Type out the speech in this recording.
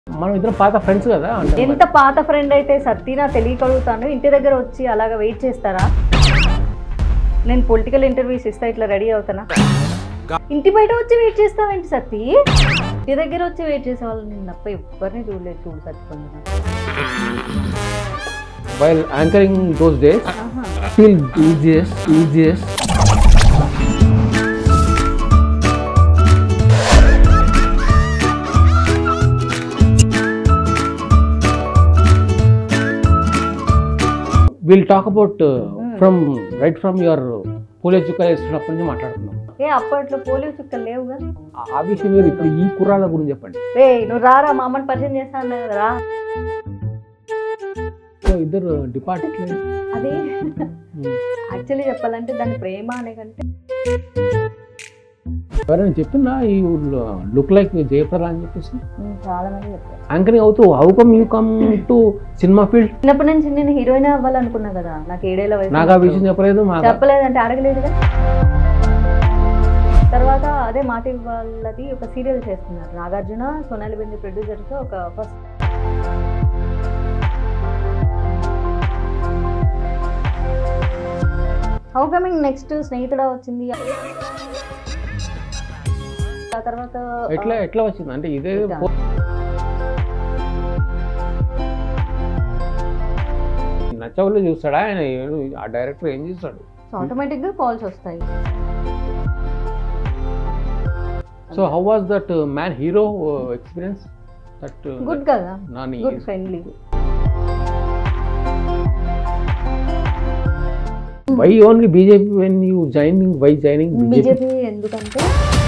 మనం ఇద్దరం పాత ఫ్రెండ్స్ కదా అంటే ఎంత పాత ఫ్రెండ్ అయితే సత్తినా తెలియకడుగుతాను ఇంటి దగ్గర వచ్చి అలాగా వెయిట్ చేస్తారా నేను పొలిటికల్ ఇంటర్వ్యూస్ ఇస్తా ఇట్లా రెడీ అవుతానా ఇంటి బయట వచ్చి వెయిట్ చేస్తావేంటి సత్తి ఇంటి దగ్గర వచ్చి వెయిట్ చేసే వాళ్ళు నేను తప్ప ఎవరిని చూడలేదు చూడు సత్తి కొంచెం వైల్ యాంకరింగ్ దోస్ డేస్ ఆహా. Feel easiest easiest will talk about from right from your police చుక్క వేస్తున్నప్పటి నుంచి మాట్లాడుతున్నాం ఏ అప్పట్లో పోలియో చుక్కలు లేవుగా ఆ- ఆ విషయం మీరు ఇప్పుడు ఈ కుర్రాల గురించి చెప్పండి రే నువ్వు రారా మా అమ్మని పరిచయం చేస్తా అన్నావు కదా రా సో ఇద్దరు డిపార్ట్మెంట్ అది యాక్చువల్లీ చెప్పాలంటే దాని ప్రేమ అనే కంటే ఎవరైనా చెప్పిందా ఈ లుక్ లైక్ జయప్రద అని చెప్పేసి ఉమ్, చాలా మంది చెప్పారు యాంకరింగ్ అవుతూ how come you come to cinema field చిన్నప్పటి నుంచి నేను హీరోయిన్ అవ్వాలనుకున్నా కదా నాకు ఏడేళ్ళ వయసు నాకు ఆ విషయం చెప్పలేదు మాకు చెప్పలేదంటే అడగలేదుగా తర్వాత అదే మాట వాళ్ళది ఒక సీరియల్ చేస్తున్నారు నాగార్జున సోనాలి బింది ప్రొడ్యూసర్తో ఒక ఫస్ట్ హౌ కమింగ్ నెక్స్ట్ స్నేహితుడా వచ్చింది ఆ తర్వాత ఎట్లా ఎట్లా వచ్చింది అంటే ఇదే ఇదా. పో- నచ్చవులు చూస్తాడా ఆయన ఏడు- ఆ డైరెక్టర్ ఏం చూస్తాడు ఆటోమేటిక్ గా కాల్స్ వస్తాయి so how was that man hero experience that good కదా Nani good friendly why only BJP when you joining why joining BJP BJP ఎందుకంటే